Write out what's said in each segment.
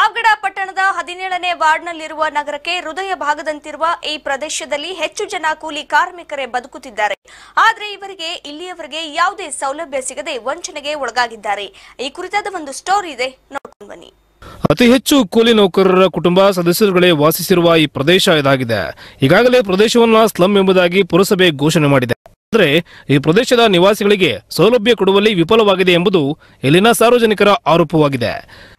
ಪಾವಗಡ ಪಟ್ಟಣದ ಹದಿನೇಳನೇ ವಾರ್ಡ್ನಲ್ಲಿರುವ ನಗರಕ್ಕೆ ಹೃದಯ ಭಾಗದಂತಿರುವ ಈ ಪ್ರದೇಶದಲ್ಲಿ ಹೆಚ್ಚು ಜನ ಕೂಲಿ ಕಾರ್ಮಿಕರೇ ಬದುಕುತ್ತಿದ್ದಾರೆ ಆದರೆ ಇವರಿಗೆ ಇಲ್ಲಿಯವರೆಗೆ ಯಾವುದೇ ಸೌಲಭ್ಯ ಸಿಗದೆ ವಂಚನೆಗೆ ಒಳಗಾಗಿದ್ದಾರೆ ಈ ಕುರಿತಾದ ಒಂದು ಸ್ಟೋರಿ ಇದೆ ನೋಡ್ಕೊಂಡು ಬನ್ನಿ ಅತಿ ಹೆಚ್ಚು ಕೂಲಿ ನೌಕರರ ಕುಟುಂಬ ಸದಸ್ಯರುಗಳೇ ವಾಸಿಸಿರುವ ಈ ಪ್ರದೇಶ ಇದಾಗಿದೆ ಈಗಾಗಲೇ ಪ್ರದೇಶವನ್ನ ಸ್ಲಂ ಎಂಬುದಾಗಿ ಪುರಸಭೆ ಘೋಷಣೆ ಮಾಡಿದೆ ಆದರೆ ಈ ಪ್ರದೇಶದ ನಿವಾಸಿಗಳಿಗೆ ಸೌಲಭ್ಯ ಕೊಡುವಲ್ಲಿ ವಿಫಲವಾಗಿದೆ ಎಂಬುದು ಇಲ್ಲಿನ ಸಾರ್ವಜನಿಕರ ಆರೋಪವಾಗಿದೆ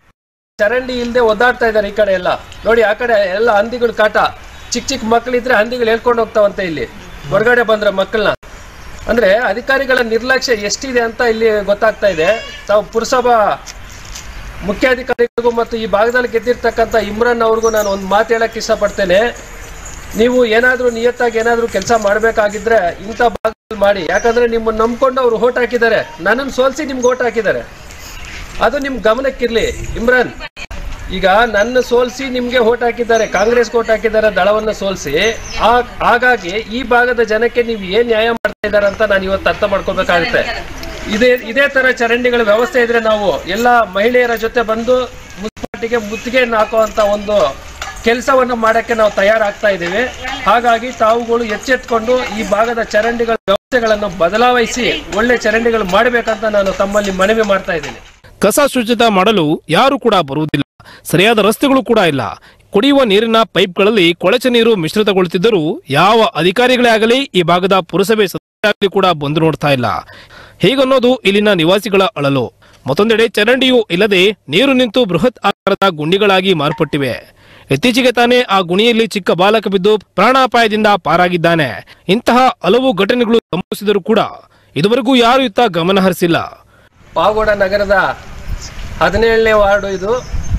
ಚರಂಡಿ ಇಲ್ಲದೆ ಒದ್ದಾಡ್ತಾ ಇದ್ದಾರೆ ಈ ಕಡೆ ಎಲ್ಲ ನೋಡಿ ಆ ಕಡೆ ಎಲ್ಲ ಹಂದಿಗಳ ಕಾಟ ಚಿಕ್ಕ ಚಿಕ್ಕ ಮಕ್ಕಳಿದ್ರೆ ಹಂದಿಗಳು ಹೇಳ್ಕೊಂಡು ಹೋಗ್ತಾವಂತೆ ಇಲ್ಲಿ ಹೊರಗಡೆ ಬಂದ್ರೆ ಮಕ್ಕಳನ್ನ ಅಂದ್ರೆ ಅಧಿಕಾರಿಗಳ ನಿರ್ಲಕ್ಷ್ಯ ಎಷ್ಟಿದೆ ಅಂತ ಇಲ್ಲಿ ಗೊತ್ತಾಗ್ತಾ ಇದೆ ತಾವು ಪುರಸಭಾ ಮುಖ್ಯಾಧಿಕಾರಿಗಳಿಗೂ ಮತ್ತು ಈ ಭಾಗದಲ್ಲಿ ಗೆದ್ದಿರ್ತಕ್ಕಂಥ ಇಮ್ರಾನ್ ಅವ್ರಿಗೂ ನಾನು ಒಂದು ಮಾತು ಹೇಳಕ್ ಇಷ್ಟಪಡ್ತೇನೆ ನೀವು ಏನಾದರೂ ನಿಯತ್ತಾಗಿ ಏನಾದರೂ ಕೆಲಸ ಮಾಡಬೇಕಾಗಿದ್ರೆ ಇಂಥ ಭಾಗದಲ್ಲಿ ಮಾಡಿ ಯಾಕಂದ್ರೆ ನಿಮ್ಮನ್ನು ನಂಬ್ಕೊಂಡು ಅವ್ರು ಓಟ್ ಹಾಕಿದ್ದಾರೆ ನನ್ನನ್ನು ಸೋಲಿಸಿ ನಿಮ್ಗೆ ಓಟ್ ಹಾಕಿದ್ದಾರೆ ಅದು ನಿಮ್ ಗಮನಕ್ಕಿರ್ಲಿ ಇಮ್ರಾನ್ ಈಗ ನನ್ನ ಸೋಲ್ಸಿ ನಿಮ್ಗೆ ಓಟ್ ಹಾಕಿದ್ದಾರೆ ಕಾಂಗ್ರೆಸ್ ಓಟ್ ಹಾಕಿದ್ದಾರೆ ದಳವನ್ನ ಸೋಲ್ಸಿ ಆ- ಹಾಗಾಗಿ ಈ ಭಾಗದ ಜನಕ್ಕೆ ನೀವು ಏನ್ ನ್ಯಾಯ ಮಾಡ್ತಾ ಇದ್ದಾರೆ ಅಂತ ನಾನು ಇವತ್ತು ಅರ್ಥ ಮಾಡ್ಕೋಬೇಕಾಗುತ್ತೆ ಇದೇ ಇದೇ ತರ ಚರಂಡಿಗಳ ವ್ಯವಸ್ಥೆ ಇದ್ರೆ ನಾವು ಎಲ್ಲ ಮಹಿಳೆಯರ ಜೊತೆ ಬಂದು ಮುನ್ಸಿಪಾಲ್ಟಿಗೆ ಮುತ್ತಿಗೆಯನ್ನು ಹಾಕುವಂತ ಒಂದು ಕೆಲಸವನ್ನು ಮಾಡಕ್ಕೆ ನಾವು ತಯಾರಾಗ್ತಾ ಇದ್ದೀವಿ ಹಾಗಾಗಿ ತಾವುಗಳು ಎಚ್ಚೆತ್ಕೊಂಡು ಈ ಭಾಗದ ಚರಂಡಿಗಳ ವ್ಯವಸ್ಥೆಗಳನ್ನು ಬದಲಾಯಿಸಿ ಒಳ್ಳೆ ಚರಂಡಿಗಳು ಮಾಡಬೇಕಂತ ನಾನು ತಮ್ಮಲ್ಲಿ ಮನವಿ ಮಾಡ್ತಾ ಇದ್ದೀನಿ ಕಸ ಶುಚಿತ ಮಾಡಲು ಯಾರು ಕೂಡ ಬರುವುದಿಲ್ಲ ಸರಿಯಾದ ರಸ್ತೆಗಳು ಕೂಡ ಇಲ್ಲ ಕುಡಿಯುವ ನೀರಿನ ಪೈಪ್ಗಳಲ್ಲಿ ಕೊಳಚೆ ನೀರು ಮಿಶ್ರಿತಗೊಳ್ಳುತ್ತಿದ್ದರೂ ಯಾವ ಅಧಿಕಾರಿಗಳೇ ಆಗಲಿ ಈ ಭಾಗದ ಪುರಸಭೆ ಸದಸ್ಯರಾಗಲಿ ಕೂಡ ಬಂದು ನೋಡ್ತಾ ಇಲ್ಲ ಹೀಗನ್ನೋದು ಇಲ್ಲಿನ ನಿವಾಸಿಗಳ ಅಳಲು ಮತ್ತೊಂದೆಡೆ ಚರಂಡಿಯೂ ಇಲ್ಲದೆ ನೀರು ನಿಂತು ಬೃಹತ್ ಆಕಾರದ ಗುಂಡಿಗಳಾಗಿ ಮಾರ್ಪಟ್ಟಿವೆ ಇತ್ತೀಚೆಗೆ ತಾನೇ ಆ ಗುಣಿಯಲ್ಲಿ ಚಿಕ್ಕ ಬಾಲಕ ಬಿದ್ದು ಪ್ರಾಣಾಪಾಯದಿಂದ ಪಾರಾಗಿದ್ದಾನೆ ಇಂತಹ ಹಲವು ಘಟನೆಗಳು ಸಂಭವಿಸಿದರೂ ಕೂಡ ಇದುವರೆಗೂ ಯಾರು ಇತ್ತ ಗಮನ ಹರಿಸಿಲ್ಲ ಪಾವಗಡ ನಗರದ ಹದಿನೇಳನೇ ವಾರ್ಡು ಇದು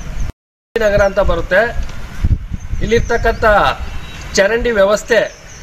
ನಗರ ಅಂತ ಬರುತ್ತೆ ಇಲ್ಲಿರ್ತಕ್ಕಂಥ ಚರಂಡಿ ವ್ಯವಸ್ಥೆ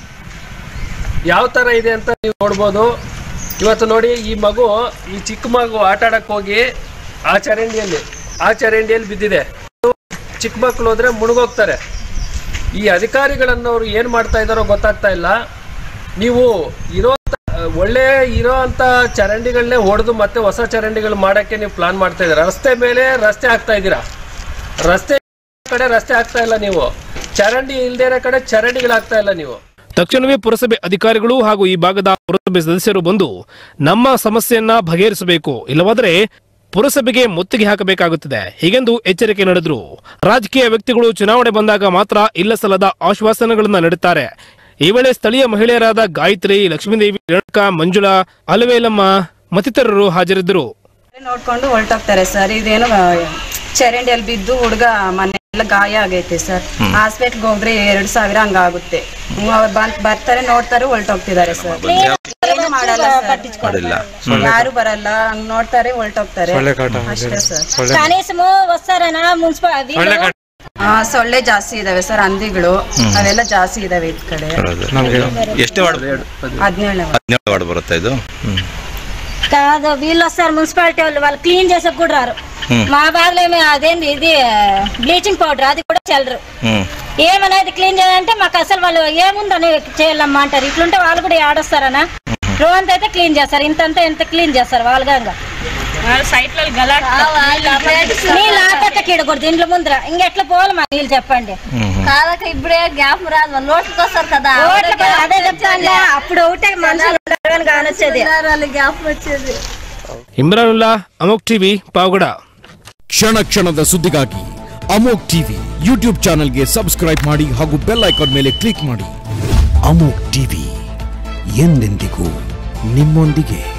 ಯಾವ ಥರ ಇದೆ ಅಂತ ನೀವು ನೋಡ್ಬೋದು ಇವತ್ತು ನೋಡಿ ಈ ಮಗು ಈ ಚಿಕ್ಕ ಮಗು ಆಟ ಆಡಕ್ಕೆ ಹೋಗಿ ಆ ಚರಂಡಿಯಲ್ಲಿ ಆ ಚರಂಡಿಯಲ್ಲಿ ಬಿದ್ದಿದೆ ಚಿಕ್ಕ ಮಕ್ಕಳು ಹೋದ್ರೆ ಮುಳುಗೋಗ್ತಾರೆ ಈ ಅಧಿಕಾರಿಗಳನ್ನವರು ಏನು ಮಾಡ್ತಾ ಇದ್ದಾರೋ ಗೊತ್ತಾಗ್ತಾ ಇಲ್ಲ ನೀವು ಇರೋ ಒಳ್ಳೆ ಇರೋ ಅಂತ ಚರಂಡಿಗಳನ್ನೇ ಹೊಡೆದು ಮತ್ತೆ ಹೊಸ ಚರಂಡಿಗಳು ಮಾಡಕ್ಕೆ ನೀವು ಪ್ಲಾನ್ ಮಾಡ್ತಾ ಇದ್ದೀರಾ ರಸ್ತೆ ಮೇಲೆ ರಸ್ತೆ ಹಾಕ್ತಾ ಇದ್ದೀರಾ ರಸ್ತೆ ಕಡೆ ರಸ್ತೆ ಹಾಕ್ತಾ ಇಲ್ಲ ನೀವು ಚರಂಡಿ ಇಲ್ದೇ ಇರೋ ಕಡೆ ಚರಂಡಿಗಳು ಹಾಕ್ತಾ ಇಲ್ಲ ನೀವು ತಕ್ಷಣವೇ ಪುರಸಭೆ ಅಧಿಕಾರಿಗಳು ಹಾಗೂ ಈ ಭಾಗದ ಪುರಸಭೆ ಸದಸ್ಯರು ಬಂದು ನಮ್ಮ ಸಮಸ್ಯೆಯನ್ನ ಬಗೆಹರಿಸಬೇಕು ಇಲ್ಲವಾದರೆ ಪುರಸಭೆಗೆ ಮುತ್ತಿಗೆ ಹಾಕಬೇಕಾಗುತ್ತದೆ ಹೀಗೆಂದು ಎಚ್ಚರಿಕೆ ನಡೆದ್ರು ರಾಜಕೀಯ ವ್ಯಕ್ತಿಗಳು ಚುನಾವಣೆ ಬಂದಾಗ ಮಾತ್ರ ಇಲ್ಲ ಸಲ್ಲದ ಆಶ್ವಾಸನೆಗಳನ್ನ ನೀಡುತ್ತಾರೆ ಈ ವೇಳೆ ಸ್ಥಳೀಯ ಮಹಿಳೆಯರಾದ ಗಾಯತ್ರಿ ಲಕ್ಷ್ಮೀದೇವಿ ರೇಣುಕಾ ಮಂಜುಳಾ ಅಲವೇಲಮ್ಮ ಮತ್ತಿತರರು ಹಾಜರಿದ್ದರು ನೋಡ್ಕೊಂಡು ಹೊರಟೋಗ್ತಾರೆ ಸರ್ ಇದೇನು ಆ, ಚರಂಡಿಯಲ್ಲಿ ಬಿದ್ದು ಹುಡುಗ ಮನೆ ಎಲ್ಲ ಗಾಯ ಆಗೈತೆ ಸರ್ ಹಾಸ್ಪಿಟ್ಲ್ಗೆ ಹೋದ್ರೆ ಎರಡ್ ಸಾವಿರ ಹಂಗಾಗುತ್ತೆ ಹ್ಮ್, ಅವ್ರು ಬಂದ್ ಬರ್ತಾರೆ ನೋಡ್ತಾರೆ ಹೊರಟೋಗ್ತಿದ್ದಾರೆ ಸರ್ ಏನು ಮಾಡಲ್ಲ ಸರ್ ಯಾರು ಬರಲ್ಲ ಹಂಗ್ ನೋಡ್ತಾರೆ ಹೊರಟೋಗ್ತಾರೆ ಅಷ್ಟೇ ಸರ್ ಕನೀಸು ವಸ್ತಾರನ ಮುನ್ಸಿಪಾಲ್ ಆ, ಸೊಳ್ಳೆ ಜಾಸ್ತಿ ಇದಾವೆ ಸರ್ ಹಂದಿಗಳು ಅವೆಲ್ಲ ಜಾಸ್ತಿ ಇದಾವೆ ಇದ್ ಕಡೆ ಎಷ್ಟೇ ವಾರ್ಡ್ ಹದಿನೇಳನೇ ಹದಿನೇಳು ವಾರ್ಡ್ బరుత్తా ಇದು కాదు వీళ్ళు వస్తారు మున్సిపాలిటీ వాళ్ళు వాళ్ళు క్లీన్ చేసే కూడా రారు మా బాధలో ఏమి అదేంది ఇది బ్లీచింగ్ పౌడర్ అది కూడా చల్లరు ఏమనేది క్లీన్ చేయాలంటే మాకు అసలు వాళ్ళు ఏముందని చేయాలమ్మా అంటారు ఇట్లుంటే వాళ్ళు కూడా ఆడొస్తారనా రోంత అయితే క్లీన్ చేస్తారు ఇంతంతా ఎంత క్లీన్ చేస్తారు వాళ్ళగా నీళ్ళు ఆపేట కీడకూడదు ఇంట్లో ముందర ఇంకెట్లా పోవాలి మా నీళ్ళు చెప్పండి కాదక ఇప్పుడే గ్యాప్ రాదు నోట్కి వస్తారు కదా ఓట్లకి అదే చెప్తాను అప్పుడు ఒకటే మనుషులు ఉంటారని కానొచ్చేది వాళ్ళు గ్యాప్ వచ్చేది ಇಮ್ರಾನುಲ್ಲಾ ಅಮೋಕ್ ಟಿವಿ ಪಾವಗಡ ಕ್ಷಣ ಕ್ಷಣದ ಸುದ್ದಿಗಾಗಿ ಅಮೋಕ್ ಟಿವಿ ಯೂಟ್ಯೂಬ್ ಚಾನೆಲ್ಗೆ ಸಬ್ಸ್ಕ್ರೈಬ್ ಮಾಡಿ ಹಾಗೂ ಬೆಲ್ ಐಕಾನ್ ಮೇಲೆ ಕ್ಲಿಕ್ ಮಾಡಿ ಅಮೋಕ್ ಟಿವಿ ಎಂದೆಂದಿಗೂ ನಿಮ್ಮೊಂದಿಗೆ